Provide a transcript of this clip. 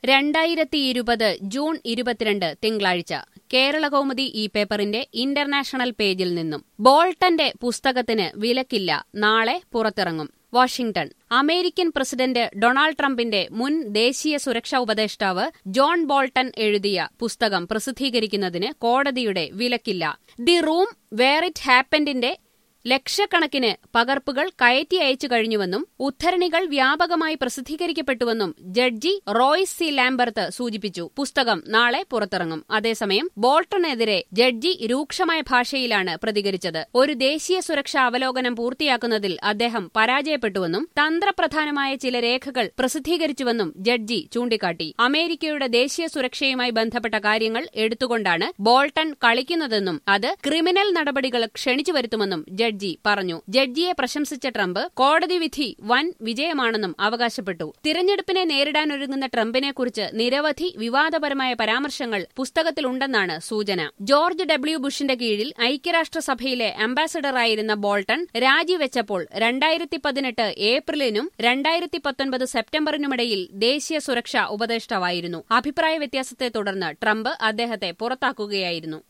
രണ്ടായിരത്തി ഇരുപത് ജൂൺ ഇരുപത്തിരണ്ട് തിങ്കളാഴ്ച കേരളകൗമുദി ഈ പേപ്പറിന്റെ ഇന്റർനാഷണൽ പേജിൽ നിന്നും ബോൾട്ടന്റെ പുസ്തകത്തിന് വിലക്കില്ല നാളെ പുറത്തിറങ്ങും വാഷിംഗ്ടൺ അമേരിക്കൻ പ്രസിഡന്റ് ഡൊണാൾഡ് ട്രംപിന്റെ മുൻ ദേശീയ സുരക്ഷാ ഉപദേഷ്ടാവ് ജോൺ ബോൾട്ടൺ എഴുതിയ പുസ്തകം പ്രസിദ്ധീകരിക്കുന്നതിന് കോടതിയുടെ വിലക്കില്ല ദി റൂം വേർ ഇറ്റ് ഹാപ്പൻഡിന്റെ ലക്ഷക്കണക്കിന് പകർപ്പുകൾ കയറ്റി അയച്ചു കഴിഞ്ഞുവെന്നും ഉദ്ധരണികൾ വ്യാപകമായി പ്രസിദ്ധീകരിക്കപ്പെട്ടുവെന്നും ജഡ്ജി റോയ്സ് സി ലാംബർത്ത് സൂചിപ്പിച്ചു പുസ്തകം നാളെ പുറത്തിറങ്ങും അതേസമയം ബോൾട്ടണെതിരെ ജഡ്ജി രൂക്ഷമായ ഭാഷയിലാണ് പ്രതികരിച്ചത് ഒരു ദേശീയ സുരക്ഷാ അവലോകനം പൂർത്തിയാക്കുന്നതിൽ അദ്ദേഹം പരാജയപ്പെട്ടുവെന്നും തന്ത്രപ്രധാനമായ ചില രേഖകൾ പ്രസിദ്ധീകരിച്ചുവെന്നും ജഡ്ജി ചൂണ്ടിക്കാട്ടി അമേരിക്കയുടെ ദേശീയ സുരക്ഷയുമായി ബന്ധപ്പെട്ട കാര്യങ്ങൾ എടുത്തുകൊണ്ടാണ് ബോൾട്ടൺ കളിക്കുന്നതെന്നും അത് ക്രിമിനൽ നടപടികൾ ക്ഷണിച്ചു വരുത്തുമെന്നും ജഡ്ജി പറഞ്ഞു ജഡ്ജിയെ പ്രശംസിച്ച ട്രംപ് കോടതി വിധി വൻ വിജയമാണെന്നും അവകാശപ്പെട്ടു തിരഞ്ഞെടുപ്പിനെ നേരിടാനൊരുങ്ങുന്ന ട്രംപിനെക്കുറിച്ച് നിരവധി വിവാദപരമായ പരാമർശങ്ങൾ പുസ്തകത്തിലുണ്ടെന്നാണ് സൂചന ജോർജ് ഡബ്ല്യു ബുഷിന്റെ കീഴിൽ ഐക്യരാഷ്ട്രസഭയിലെ അംബാസഡറായിരുന്ന ബോൾട്ടൺ രാജിവെച്ചപ്പോൾ രണ്ടായിരത്തി പതിനെട്ട് ഏപ്രിലിനും രണ്ടായിരത്തി പത്തൊൻപത് സെപ്റ്റംബറിനുമിടയിൽ ദേശീയ സുരക്ഷാ ഉപദേഷ്ടാവായിരുന്നു അഭിപ്രായ വ്യത്യാസത്തെ തുടർന്ന് ട്രംപ് അദ്ദേഹത്തെ പുറത്താക്കുകയായിരുന്നു